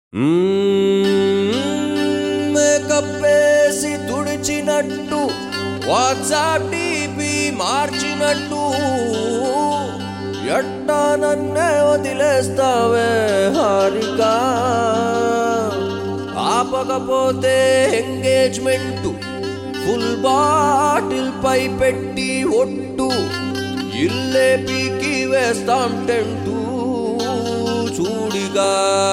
makeup వేసి తుడిచినట్టు WhatsApp TP మార్చినట్టు ఎట్టా నన్నే వదిలేస్తావే హారిక ఆపకపోతే ఎంగేజ్మెంట్ ఫుల్ బాటిల్ పై పెట్టి ఒట్టు ఇల్లే పీకి వేస్తాం టెంటు చూడిగా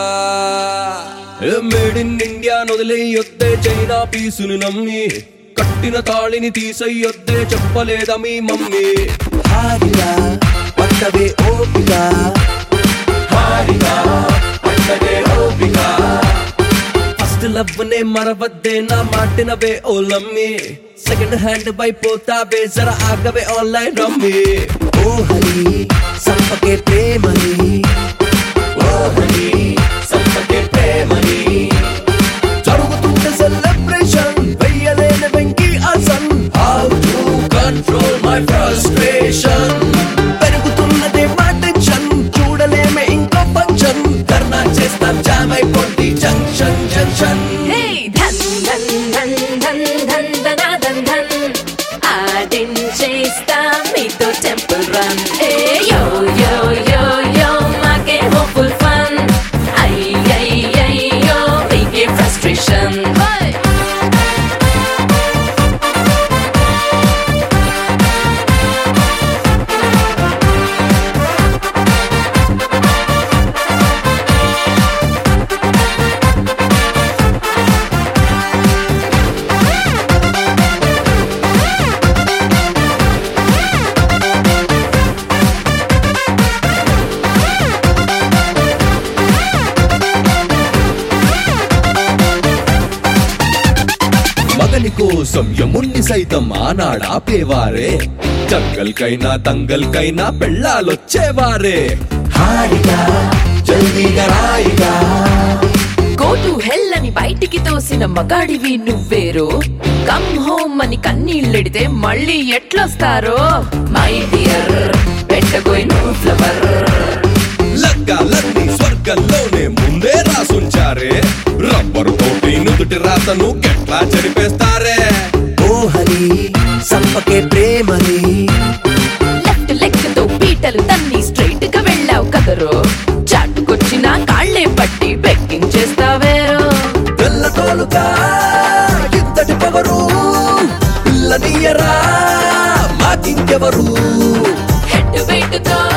మేడ్ ఇన్ ఇండియా వదిలేయొద్దే చైనా పీసుని నమ్మి కట్టిన తాళిని తీసయ్యొద్దే చెప్పలేదా మీ మమ్మీ హారిగా పట్టవే ఓపిక హారిగా పట్టదే ఓపిక ఫస్ట్ లవ్ నే మరవద్దే నా మాటినవే ఓ లమ్మి సెకండ్ హ్యాండ్ పోతావే జర ఆగవే ఆన్లైన్ రమ్మి ఓ హరి సంపకే ప్రేమని ఓ హరి సంపకే ప్రేమని జరుగుతుంటే సెలబ్రేషన్ వెయ్యలేని వెంకీ అసన్ how to control my frustration పెరుగుతున్నదే మా టెన్షన్ చూడలేమే ఇంకో ఫంక్షన్ ధర్నా చేస్తాం జామ్ అయిపోండి junction junction Hey, dhan dhan dhan dhan dhan dhan dhan dhan ఆడించేస్తా మీతో టెంపుల్ రన్ ఏ యో యో యో యో మాకే హోప్ఫుల్ ఫన్ అయ్యయ్యో మీకే ఫ్రస్ట్రేషన్ మగని కోసం యముణ్ణి సైతం ఆనాడాపేవారే జంగల్కైనా తంగల్కైనా పెళ్ళాలొచ్చేవారే హారిగా జల్దీగా రాయిగా గో టు హెల్ అని బయటికి తోసిన మగాడివి నువ్వేరో కమ్ హోమ్ అని కన్నీళ్ళెడితే మళ్ళీ ఎట్లొస్తారో మై డియర్ పెట్టబోయి నువ్వు ఫ్లవర్ లగ్గాలన్నీ స్వర్గంలోనే ముందే రాసుంచారే రబ్బరు తోటి నుదుటి రాతను గట్లా చెరిపేస్తారే ఓ హరి సంపకే ప్రేమని లెఫ్ట్ లెగ్ తో పీటలు తన్ని స్ట్రైట్ గా వెళ్ళావు కదరో చాటుకొచ్చిన కాళ్ళే పట్టి బెక్కింగ్ చేస్తావేరో తెల్ల తోలుగా ఇంతటి పవరు పిల్లనియరా మాకింకెవరు హెడ్ వెయిట్ తో